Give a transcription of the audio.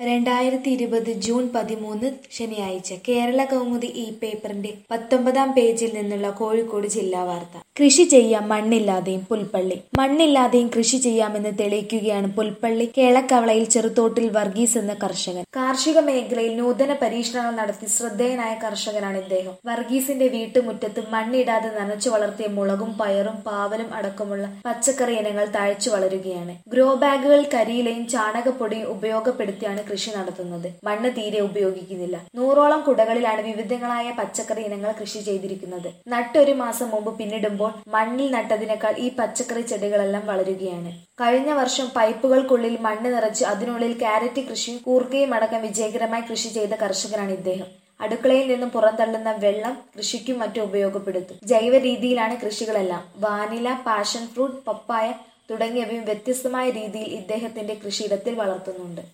രണ്ടായിരത്തി ഇരുപത് ജൂൺ പതിമൂന്ന് ശനിയാഴ്ച കേരള കൗമുദി ഈ പേപ്പറിന്റെ പത്തൊമ്പതാം പേജിൽ നിന്നുള്ള കോഴിക്കോട് ജില്ലാ വാർത്ത കൃഷി ചെയ്യാം മണ്ണില്ലാതെയും പുൽപ്പള്ളി മണ്ണില്ലാതെയും കൃഷി ചെയ്യാമെന്ന് തെളിയിക്കുകയാണ് പുൽപ്പള്ളി കേളക്കവളയിൽ ചെറുതോട്ടിൽ വർഗീസ് എന്ന കർഷകൻ കാർഷിക മേഖലയിൽ നൂതന പരീക്ഷണങ്ങൾ നടത്തി ശ്രദ്ധേയനായ കർഷകനാണ് ഇദ്ദേഹം വർഗീസിന്റെ വീട്ടുമുറ്റത്ത് മണ്ണിടാതെ നനച്ചു വളർത്തിയ മുളകും പയറും പാവലും അടക്കമുള്ള പച്ചക്കറി ഇനങ്ങൾ താഴ്ചു വളരുകയാണ് ഗ്രോ ബാഗുകൾ കരിയിലയും ചാണകപ്പൊടിയും ഉപയോഗപ്പെടുത്തിയാണ് കൃഷി നടത്തുന്നത് മണ്ണ് തീരെ ഉപയോഗിക്കുന്നില്ല നൂറോളം കുടകളിലാണ് വിവിധങ്ങളായ പച്ചക്കറി ഇനങ്ങൾ കൃഷി ചെയ്തിരിക്കുന്നത് നട്ടൊരു മാസം മുമ്പ് പിന്നിടുമ്പോൾ മണ്ണിൽ നട്ടതിനേക്കാൾ ഈ പച്ചക്കറി ചെടികളെല്ലാം വളരുകയാണ് കഴിഞ്ഞ വർഷം പൈപ്പുകൾക്കുള്ളിൽ മണ്ണ് നിറച്ച് അതിനുള്ളിൽ ക്യാരറ്റ് കൃഷിയും കൂർക്കയും അടക്കം വിജയകരമായി കൃഷി ചെയ്ത കർഷകനാണ് ഇദ്ദേഹം അടുക്കളയിൽ നിന്നും പുറന്തള്ളുന്ന വെള്ളം കൃഷിക്കും മറ്റും ഉപയോഗപ്പെടുത്തും ജൈവ രീതിയിലാണ് കൃഷികളെല്ലാം വാനില പാഷൻ ഫ്രൂട്ട് പപ്പായ തുടങ്ങിയവയും വ്യത്യസ്തമായ രീതിയിൽ ഇദ്ദേഹത്തിന്റെ കൃഷിയിടത്തിൽ വളർത്തുന്നുണ്ട്